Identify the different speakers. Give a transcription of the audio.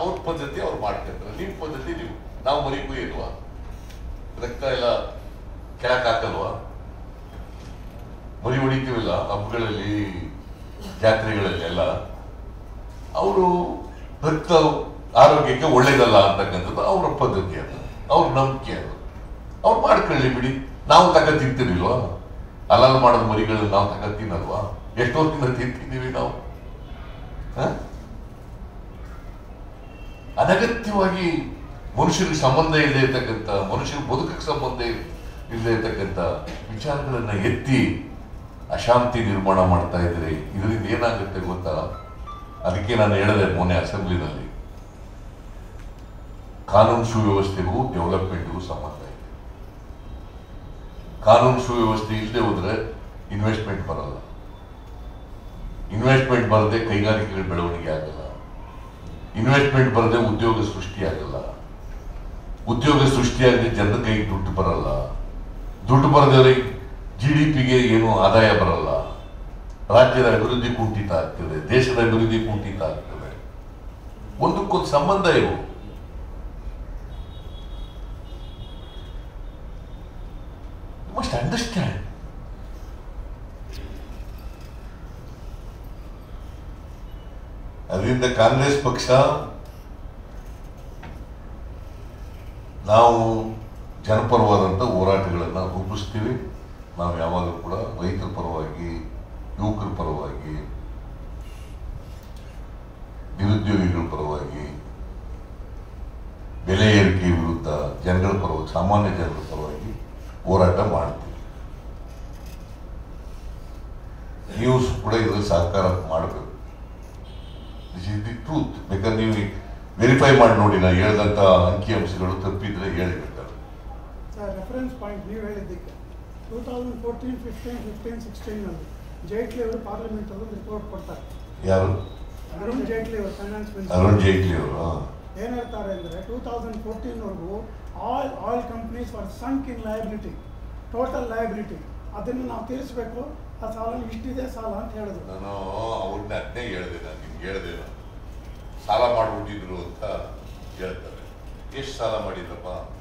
Speaker 1: ಅವ್ರ ಪದ್ಧತಿ ಅವ್ರು ಮಾಡ್ಕೊಂತಾರೆ ನಿಮ್ಮ ಪದ್ಧತಿ ನೀವು ನಾವು ಮರಿ ಕುಯ್ಯಲ್ವಾ ರಕ್ತ ಎಲ್ಲ ಕೆಳಕ್ ಹಾಕಲ್ವಾ ಮರಿ ಹೊಡಿತೀವಲ್ಲ ಹಬ್ಬಗಳಲ್ಲಿ ಜಾತ್ರೆಗಳಲ್ಲಿ ಎಲ್ಲ ಅವರು ರಕ್ತ ಆರೋಗ್ಯಕ್ಕೆ ಒಳ್ಳೇದಲ್ಲ ಅಂತಕ್ಕಂಥದ್ದು ಅವರ ಪದ್ಧತಿ ಅದು ಅವ್ರ ನಂಬಿಕೆ ಅದು ಅವ್ರು ಮಾಡ್ಕೊಳ್ಳಿ ಬಿಡಿ ನಾವು ತಕ ತಿಂತಿರ್ಲಿಲ್ವಾ ಅಲ್ಲಲ್ಲಿ ಮಾಡೋದು ಮರಿಗಳನ್ನ ನಾವು ತಕ ತಿನ್ನಲ್ವಾ ಎಷ್ಟೋ ತಿನ್ನ ತಿಂತಿದ್ದೀವಿ ನಾವು ಹ? ಅನಗತ್ಯವಾಗಿ ಮನುಷ್ಯರಿಗೆ ಸಂಬಂಧ ಇಲ್ಲದೆ ಇರ್ತಕ್ಕಂಥ ಮನುಷ್ಯರ ಬದುಕಕ್ಕೆ ಸಂಬಂಧ ಇಲ್ಲದೆ ಇರ್ತಕ್ಕಂಥ ವಿಚಾರಗಳನ್ನ ಎತ್ತಿ ಅಶಾಂತಿ ನಿರ್ಮಾಣ ಮಾಡ್ತಾ ಇದ್ರೆ ಇದರಿಂದ ಏನಾಗುತ್ತೆ ಗೊತ್ತಾ ಅದಕ್ಕೆ ನಾನು ಹೇಳಿದೆ ಮೊನ್ನೆ ಅಸೆಂಬ್ಲಿನಲ್ಲಿ ಕಾನೂನು ಸುವ್ಯವಸ್ಥೆಗೂ ಡೆವಲಪ್ಮೆಂಟ್ಗೂ ಸಂಬಂಧ ಇದೆ ಕಾನೂನು ಸುವ್ಯವಸ್ಥೆ ಇಲ್ಲದೆ ಹೋದ್ರೆ ಇನ್ವೆಸ್ಟ್ಮೆಂಟ್ ಬರಲ್ಲ ಇನ್ವೆಸ್ಟ್ಮೆಂಟ್ ಬರದೆ ಕೈಗಾರಿಕೆಗಳ ಬೆಳವಣಿಗೆ ಆಗಲ್ಲ ಇನ್ವೆಸ್ಟ್ಮೆಂಟ್ ಬರದೆ ಉದ್ಯೋಗ ಸೃಷ್ಟಿಯಾಗಲ್ಲ ಉದ್ಯೋಗ ಸೃಷ್ಟಿಯಾಗದೆ ಜನರ ಕೈಗೆ ದುಡ್ಡು ಬರಲ್ಲ ದುಡ್ಡು ಬರದರೆ ಜಿ ಡಿ ಪಿಗೆ ಏನು ಆದಾಯ ಬರಲ್ಲ ರಾಜ್ಯದ ಅಭಿವೃದ್ಧಿ ಕುಂಠಿತ ಆಗ್ತದೆ ದೇಶದ ಅಭಿವೃದ್ಧಿ ಕುಂಠಿತ ಆಗ್ತದೆ ಒಂದಕ್ಕೊಂದು ಸಂಬಂಧ ಇವು ಮಸ್ಟ್ ಅಂಡರ್ಸ್ಟ್ಯಾಂಡ್ ಅದರಿಂದ ಕಾಂಗ್ರೆಸ್ ಪಕ್ಷ ನಾವು ಜನಪರವಾದಂಥ ಹೋರಾಟಗಳನ್ನು ರೂಪಿಸ್ತೀವಿ ನಾವು ಯಾವಾಗಲೂ ಕೂಡ ರೈತರ ಪರವಾಗಿ ಯುವಕರ ಪರವಾಗಿ ನಿರುದ್ಯೋಗಿಗಳ ಪರವಾಗಿ ಬೆಲೆ ಏರಿಕೆ ವಿರುದ್ಧ ಜನಗಳ ಪರವಾಗಿ ಸಾಮಾನ್ಯ ಜನರ ಪರವಾಗಿ ಹೋರಾಟ ಮಾಡ್ತೀವಿ ನೀವು ಕೂಡ ಇದರಲ್ಲಿ ಸಹಕಾರ ಮಾಡಬೇಕು ದಿಸ್ ಇಸ್ ದಿ ಟ್ರೂತ್ ಬೇಕಾದ್ರೆ ನೀವು ವೆರಿಫೈ ಮಾಡಿ ನೋಡಿ ನಾ ಹೇಳ್ದಂಥ ಅಂಕಿಅಂಶಗಳು ತಪ್ಪಿದ್ರೆ ಹೇಳಿಬೇಕಾದ್ರೆ
Speaker 2: ಸರ್ ರೆಫರೆನ್ಸ್ ಪಾಯಿಂಟ್ ನೀವು ಹೇಳಿದ್ದಕ್ಕೆ two thousand fourteen fifteen fifteen ಸಿಕ್ಸ್ಟೀನಲ್ಲಿ ಜೈಟ್ಲಿ ಅವರು ಪಾರ್ಲಿಮೆಂಟ್ ಅಲ್ಲಿ ರಿಪೋರ್ಟ್ ಕೊಡ್ತಾರೆ
Speaker 1: ಯಾರು
Speaker 2: ಅರುಣ್ ಜೈಟ್ಲಿ ಅವರು ಫೈನಾನ್ಸ್
Speaker 1: ಅರುಣ್
Speaker 2: ಮಿನಿಸ್ಟರ್
Speaker 1: ಜೈಟ್ಲಿ ಅವರು
Speaker 2: ಏನ್ ಹೇಳ್ತಾರೆ ಅಂದರೆ ಟೂ ತೌಸಂಡ್ ಫೋರ್ಟೀನ್ವರೆಗೂ all all companies for sunk in liability total liability ಅದನ್ನು ನಾವು ತೀರಿಸಬೇಕು ಆ ಸಾಲ ಇಷ್ಟಿದೆ ಸಾಲ ಅಂತ ಹೇಳಿದ್ರು
Speaker 1: ನಾನು ಅವ್ರನ್ನ ಅದನ್ನೇ ಹೇಳಿದೆ ನಾನು ನಿಮ್ಗೆ ಹೇಳಿದೆ ನಾನು ಸಾಲ ಮಾಡಿಬಿಟ್ಟಿದ್ರು ಅಂತ ಹೇಳ್ತಾರೆ ಎಷ್ಟು ಸಾಲ ಮಾಡಿದ್ರಪ್ಪ